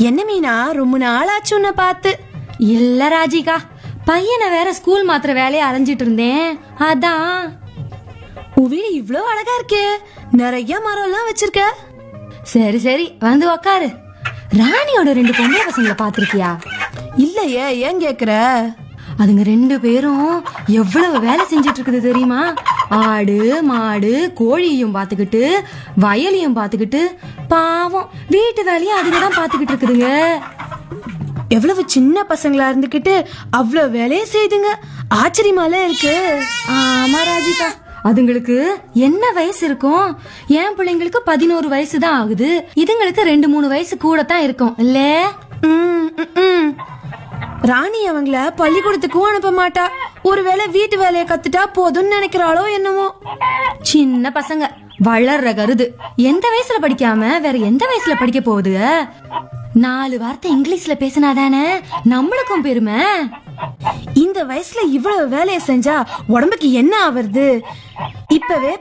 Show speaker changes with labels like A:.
A: என்ன மீனா ரொம்ப நாளாச்சு உன்னை பார்த்து
B: இல்ல ராஜிகா பையனை வேற ஸ்கூல் மாத்திர வேலையை அலைஞ்சிட்டு இருந்தேன் அதான்
A: உன் வீடு இவ்ளோ அழகா இருக்கே நிறைய மரம்லாம் வச்சிருக்க
B: சரி சரி வந்து உக்காரு ராணியோட ரெண்டு பொம்பளை பசங்களை பாத்திருக்கியா
A: இல்லையே ஏன் கேக்குற
B: அதுங்க ரெண்டு பேரும் எவ்வளவு வேலை செஞ்சிட்டு இருக்குது தெரியுமா ஆடு மாடு கோழியையும் பாத்துக்கிட்டு வயலையும் பாத்துக்கிட்டு பாவம் வீட்டு வேலையும் அதுங்க தான் பாத்துக்கிட்டு இருக்குதுங்க
A: எவ்வளவு சின்ன பசங்களா இருந்துகிட்டு அவ்வளவு வேலையை செய்துங்க ஆச்சரியமால இருக்கு
B: ஆமா ராஜிகா அதுங்களுக்கு என்ன வயசு இருக்கும் என் பிள்ளைங்களுக்கு பதினோரு வயசு தான் ஆகுது இதுங்களுக்கு ரெண்டு மூணு வயசு கூட தான் இருக்கும் இல்ல
A: ம், ம், ம். ராணி அவங்கள பள்ளிக்கூடத்துக்கும் அனுப்ப மாட்டா ஒருவேளை வீட்டு வேலையை கத்துட்டா போதும்னு நினைக்கிறாளோ என்னமோ
B: சின்ன பசங்க வளர்ற கருது எந்த வயசுல படிக்காம வேற எந்த வயசுல படிக்க போகுது நாலு வார்த்தை இங்கிலீஷ்ல பேசினாதானே நம்மளுக்கும் பெருமை
A: இந்த வயசுல இவ்வளவு வேலையை செஞ்சா உடம்புக்கு என்ன ஆவறது இப்பவே